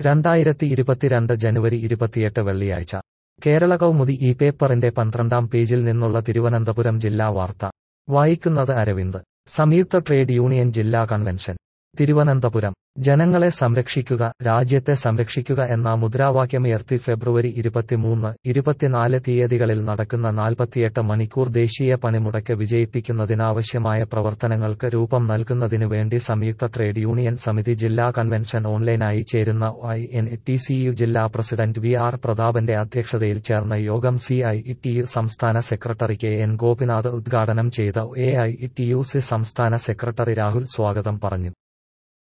രണ്ടായിരത്തി ഇരുപത്തിരണ്ട് ജനുവരി ഇരുപത്തിയെട്ട് വെള്ളിയാഴ്ച കേരള കൗമുദി ഈ പേപ്പറിന്റെ പന്ത്രണ്ടാം പേജിൽ നിന്നുള്ള തിരുവനന്തപുരം ജില്ലാ വാർത്ത വായിക്കുന്നത് അരവിന്ദ് സംയുക്ത ട്രേഡ് യൂണിയൻ ജില്ലാ കൺവെൻഷൻ തിരുവനന്തപുരം ജനങ്ങളെ സംരക്ഷിക്കുക രാജ്യത്തെ സംരക്ഷിക്കുക എന്ന മുദ്രാവാക്യമുയർത്തി ഫെബ്രുവരി ഇരുപത്തിമൂന്ന് ഇരുപത്തിനാല് തീയതികളിൽ നടക്കുന്ന നാൽപ്പത്തിയെട്ട് മണിക്കൂർ ദേശീയ പണിമുടക്ക് വിജയിപ്പിക്കുന്നതിനാവശ്യമായ പ്രവർത്തനങ്ങൾക്ക് രൂപം നൽകുന്നതിനു വേണ്ടി സംയുക്ത ട്രേഡ് യൂണിയൻ സമിതി ജില്ലാ കൺവെൻഷൻ ഓൺലൈനായി ചേരുന്ന I N T U C ജില്ലാ പ്രസിഡന്റ് വി ആർ പ്രതാപന്റെ അധ്യക്ഷതയിൽ ചേർന്ന യോഗം സി ഐ ടി യു സംസ്ഥാന സെക്രട്ടറി കെ എൻ ഗോപിനാഥ് ഉദ്ഘാടനം ചെയ്ത A I T U C സംസ്ഥാന സെക്രട്ടറി രാഹുൽ സ്വാഗതം പറഞ്ഞു